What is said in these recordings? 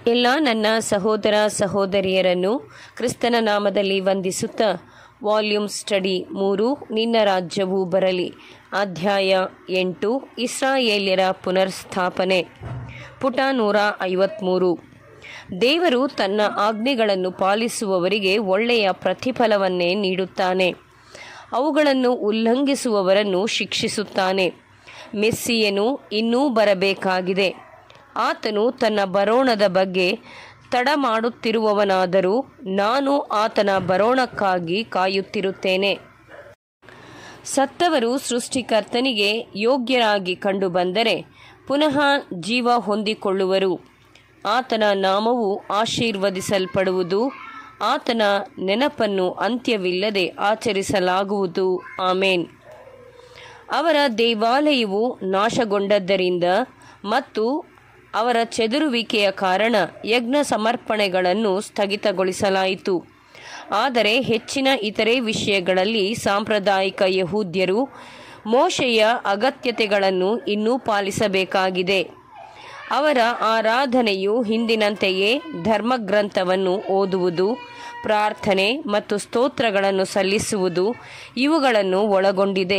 ಎಲ್ಲ ನನ್ನ ಸಹೋದರ ಸಹೋದರಿಯರನ್ನು ಕ್ರಿಸ್ತನ ನಾಮದಲ್ಲಿ ವಂದಿಸುತ್ತಾ ವಾಲ್ಯೂಮ್ ಸ್ಟಡಿ ಮೂರು ನಿನ್ನ ರಾಜ್ಯವು ಬರಲಿ ಅಧ್ಯಾಯ ಎಂಟು ಇಸ್ರಾಯೇಲ್ಯರ ಪುನರ್ಸ್ಥಾಪನೆ ಪುಟ ನೂರ ಐವತ್ತ್ಮೂರು ದೇವರು ತನ್ನ ಆಜ್ಞೆಗಳನ್ನು ಪಾಲಿಸುವವರಿಗೆ ಒಳ್ಳೆಯ ಪ್ರತಿಫಲವನ್ನೇ ನೀಡುತ್ತಾನೆ ಅವುಗಳನ್ನು ಉಲ್ಲಂಘಿಸುವವರನ್ನು ಶಿಕ್ಷಿಸುತ್ತಾನೆ ಮೆಸ್ಸಿಯನು ಇನ್ನೂ ಬರಬೇಕಾಗಿದೆ ಆತನು ತನ್ನ ಬರೋಣದ ಬಗ್ಗೆ ತಡ ಮಾಡುತ್ತಿರುವವನಾದರೂ ನಾನು ಆತನ ಬರೋಣಕ್ಕಾಗಿ ಕಾಯುತ್ತಿರುತ್ತೇನೆ ಸತ್ತವರು ಸೃಷ್ಟಿಕರ್ತನಿಗೆ ಯೋಗ್ಯರಾಗಿ ಕಂಡುಬಂದರೆ ಪುನಃ ಜೀವ ಹೊಂದಿಕೊಳ್ಳುವರು ಆತನ ನಾಮವು ಆಶೀರ್ವದಿಸಲ್ಪಡುವುದು ಆತನ ನೆನಪನ್ನು ಅಂತ್ಯವಿಲ್ಲದೆ ಆಚರಿಸಲಾಗುವುದು ಆಮೇನ್ ಅವರ ದೇವಾಲಯವು ನಾಶಗೊಂಡದ್ದರಿಂದ ಮತ್ತು ಅವರ ಚೆದುರುವಿಕೆಯ ಕಾರಣ ಯಜ್ಞ ಸಮರ್ಪಣೆಗಳನ್ನು ಸ್ಥಗಿತಗೊಳಿಸಲಾಯಿತು ಆದರೆ ಹೆಚ್ಚಿನ ಇತರೆ ವಿಷಯಗಳಲ್ಲಿ ಸಾಂಪ್ರದಾಯಿಕ ಯಹೂದ್ಯರು ಮೋಶೆಯ ಅಗತ್ಯತೆಗಳನ್ನು ಇನ್ನೂ ಪಾಲಿಸಬೇಕಾಗಿದೆ ಅವರ ಆರಾಧನೆಯು ಹಿಂದಿನಂತೆಯೇ ಧರ್ಮಗ್ರಂಥವನ್ನು ಓದುವುದು ಪ್ರಾರ್ಥನೆ ಮತ್ತು ಸ್ತೋತ್ರಗಳನ್ನು ಸಲ್ಲಿಸುವುದು ಇವುಗಳನ್ನು ಒಳಗೊಂಡಿದೆ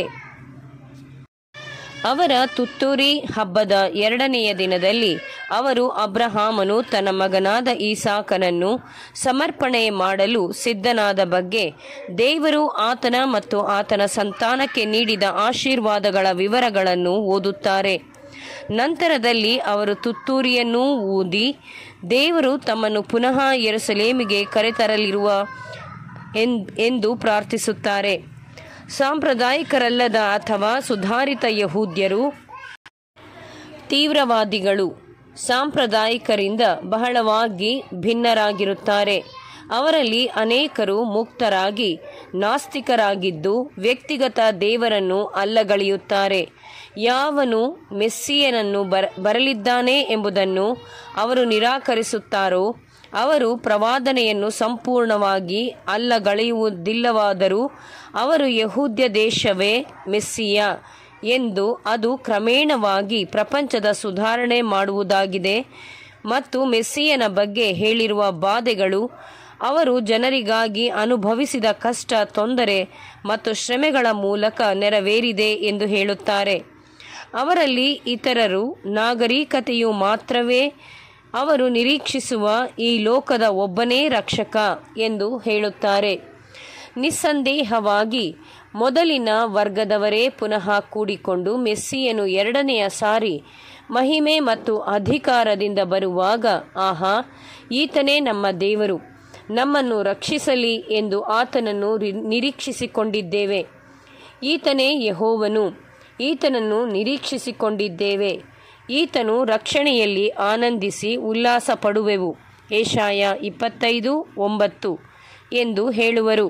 ಅವರ ತುತ್ತೂರಿ ಹಬ್ಬದ ಎರಡನೆಯ ದಿನದಲ್ಲಿ ಅವರು ಅಬ್ರಹಾಮನು ತನ್ನ ಮಗನಾದ ಈಸಾಕನನ್ನು ಸಮರ್ಪಣೆ ಮಾಡಲು ಸಿದ್ಧನಾದ ಬಗ್ಗೆ ದೇವರು ಆತನ ಮತ್ತು ಆತನ ಸಂತಾನಕ್ಕೆ ನೀಡಿದ ಆಶೀರ್ವಾದಗಳ ವಿವರಗಳನ್ನು ಓದುತ್ತಾರೆ ನಂತರದಲ್ಲಿ ಅವರು ತುತ್ತೂರಿಯನ್ನೂ ಊದಿ ದೇವರು ತಮ್ಮನ್ನು ಪುನಃ ಯೆರೂಸಲೇಮಿಗೆ ಕರೆತರಲಿರುವ ಎಂದು ಪ್ರಾರ್ಥಿಸುತ್ತಾರೆ ಸಾಂಪ್ರದಾಯಿಕರಲ್ಲದ ಅಥವಾ ಸುಧಾರಿತ ಯಹೂದ್ಯರು ತೀವ್ರವಾದಿಗಳು ಸಾಂಪ್ರದಾಯಿಕರಿಂದ ಬಹಳವಾಗಿ ಭಿನ್ನರಾಗಿರುತ್ತಾರೆ ಅವರಲ್ಲಿ ಅನೇಕರು ಮುಕ್ತರಾಗಿ ನಾಸ್ತಿಕರಾಗಿದ್ದು ವ್ಯಕ್ತಿಗತ ದೇವರನ್ನು ಅಲ್ಲಗಳೆಯುತ್ತಾರೆ ಯಾವನು ಮೆಸ್ಸಿಯನನ್ನು ಬರ ಬರಲಿದ್ದಾನೆ ಎಂಬುದನ್ನು ಅವರು ನಿರಾಕರಿಸುತ್ತಾರೋ ಅವರು ಪ್ರವಾದನೆಯನ್ನು ಸಂಪೂರ್ಣವಾಗಿ ಅಲ್ಲಗಳೆಯುವುದಿಲ್ಲವಾದರೂ ಅವರು ಯಹೂದ್ಯ ದೇಶವೇ ಮೆಸ್ಸಿಯ ಎಂದು ಅದು ಕ್ರಮೇಣವಾಗಿ ಪ್ರಪಂಚದ ಸುಧಾರಣೆ ಮಾಡುವುದಾಗಿದೆ ಮತ್ತು ಮೆಸ್ಸಿಯನ ಬಗ್ಗೆ ಹೇಳಿರುವ ಬಾಧೆಗಳು ಅವರು ಜನರಿಗಾಗಿ ಅನುಭವಿಸಿದ ಕಷ್ಟ ತೊಂದರೆ ಮತ್ತು ಶ್ರಮೆಗಳ ಮೂಲಕ ನೆರವೇರಿದೆ ಎಂದು ಹೇಳುತ್ತಾರೆ ಅವರಲ್ಲಿ ಇತರರು ನಾಗರಿಕತೆಯು ಮಾತ್ರವೇ ಅವರು ನಿರೀಕ್ಷಿಸುವ ಈ ಲೋಕದ ಒಬ್ಬನೇ ರಕ್ಷಕ ಎಂದು ಹೇಳುತ್ತಾರೆ ನಿಸ್ಸಂದೇಹವಾಗಿ ಮೊದಲಿನ ವರ್ಗದವರೇ ಪುನಃ ಕೂಡಿಕೊಂಡು ಮೆಸ್ಸಿಯನು ಎರಡನೆಯ ಸಾರಿ ಮಹಿಮೆ ಮತ್ತು ಅಧಿಕಾರದಿಂದ ಬರುವಾಗ ಆಹಾ ಈತನೇ ನಮ್ಮ ದೇವರು ನಮ್ಮನ್ನು ರಕ್ಷಿಸಲಿ ಎಂದು ಆತನನ್ನು ನಿರೀಕ್ಷಿಸಿಕೊಂಡಿದ್ದೇವೆ ಈತನೇ ಯಹೋವನು ಈತನನ್ನು ನಿರೀಕ್ಷಿಸಿಕೊಂಡಿದ್ದೇವೆ ಈತನು ರಕ್ಷಣೆಯಲ್ಲಿ ಆನಂದಿಸಿ ಉಲ್ಲಾಸ ಪಡುವೆವು ಏಷಾಯ ಇಪ್ಪತ್ತೈದು ಒಂಬತ್ತು ಎಂದು ಹೇಳುವರು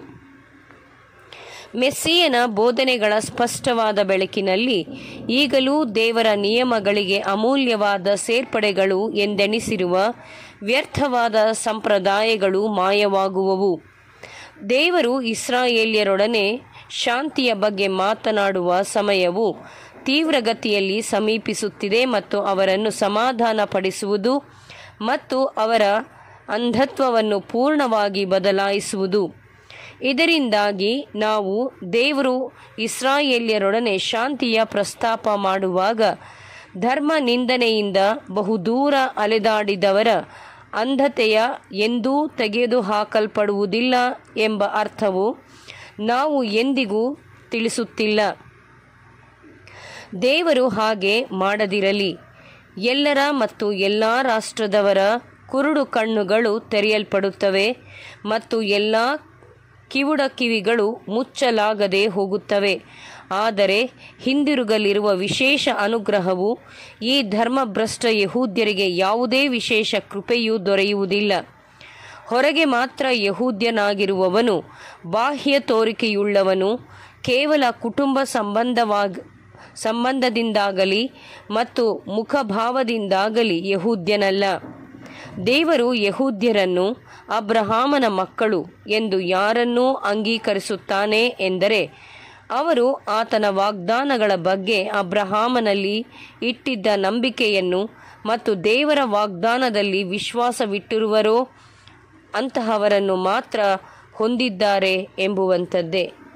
ಮೆಸ್ಸಿಯನ ಬೋಧನೆಗಳ ಸ್ಪಷ್ಟವಾದ ಬೆಳಕಿನಲ್ಲಿ ಈಗಲೂ ದೇವರ ನಿಯಮಗಳಿಗೆ ಅಮೂಲ್ಯವಾದ ಸೇರ್ಪಡೆಗಳು ಎಂದೆಣಿಸಿರುವ ವ್ಯರ್ಥವಾದ ಸಂಪ್ರದಾಯಗಳು ಮಾಯವಾಗುವವು ದೇವರು ಇಸ್ರಾಯೇಲ್ಯರೊಡನೆ ಶಾಂತಿಯ ಬಗ್ಗೆ ಮಾತನಾಡುವ ಸಮಯವು ತೀವ್ರಗತಿಯಲ್ಲಿ ಸಮೀಪಿಸುತ್ತಿದೆ ಮತ್ತು ಅವರನ್ನು ಸಮಾಧಾನಪಡಿಸುವುದು ಮತ್ತು ಅವರ ಅಂಧತ್ವವನ್ನು ಪೂರ್ಣವಾಗಿ ಬದಲಾಯಿಸುವುದು ಇದರಿಂದಾಗಿ ನಾವು ದೇವರು ಇಸ್ರಾಯೇಲ್ಯರೊಡನೆ ಶಾಂತಿಯ ಪ್ರಸ್ತಾಪ ಮಾಡುವಾಗ ಧರ್ಮ ನಿಂದನೆಯಿಂದ ಬಹುದೂರ ಅಲೆದಾಡಿದವರ ಅಂಧತೆಯ ಎಂದೂ ತೆಗೆದುಹಾಕಲ್ಪಡುವುದಿಲ್ಲ ಎಂಬ ಅರ್ಥವು ನಾವು ಎಂದಿಗೂ ತಿಳಿಸುತ್ತಿಲ್ಲ ದೇವರು ಹಾಗೆ ಮಾಡದಿರಲಿ ಎಲ್ಲರ ಮತ್ತು ಎಲ್ಲ ರಾಷ್ಟ್ರದವರ ಕುರುಡು ಕಣ್ಣುಗಳು ತೆರೆಯಲ್ಪಡುತ್ತವೆ ಮತ್ತು ಎಲ್ಲ ಕಿವುಡ ಕಿವಿಗಳು ಮುಚ್ಚಲಾಗದೆ ಹೋಗುತ್ತವೆ ಆದರೆ ಹಿಂದಿರುಗಲಿರುವ ವಿಶೇಷ ಅನುಗ್ರಹವು ಈ ಧರ್ಮಭ್ರಷ್ಟ ಯಹೂದ್ಯರಿಗೆ ಯಾವುದೇ ವಿಶೇಷ ಕೃಪೆಯೂ ದೊರೆಯುವುದಿಲ್ಲ ಹೊರಗೆ ಮಾತ್ರ ಯಹೂದ್ಯನಾಗಿರುವವನು ಬಾಹ್ಯ ತೋರಿಕೆಯುಳ್ಳವನು ಕೇವಲ ಕುಟುಂಬ ಸಂಬಂಧವಾಗ ಸಂಬಂಧದಿಂದಾಗಲಿ ಮತ್ತು ಮುಖಭಾವದಿಂದಾಗಲಿ ಯಹೂದ್ಯನಲ್ಲ ದೇವರು ಯಹೂದ್ಯರನ್ನು ಅಬ್ರಹಾಮನ ಮಕ್ಕಳು ಎಂದು ಯಾರನ್ನೂ ಅಂಗೀಕರಿಸುತ್ತಾನೆ ಎಂದರೆ ಅವರು ಆತನ ವಾಗ್ದಾನಗಳ ಬಗ್ಗೆ ಅಬ್ರಹಾಮನಲ್ಲಿ ಇಟ್ಟಿದ್ದ ನಂಬಿಕೆಯನ್ನು ಮತ್ತು ದೇವರ ವಾಗ್ದಾನದಲ್ಲಿ ವಿಶ್ವಾಸವಿಟ್ಟಿರುವರೋ ಅಂತಹವರನ್ನು ಮಾತ್ರ ಹೊಂದಿದ್ದಾರೆ ಎಂಬುವಂಥದ್ದೇ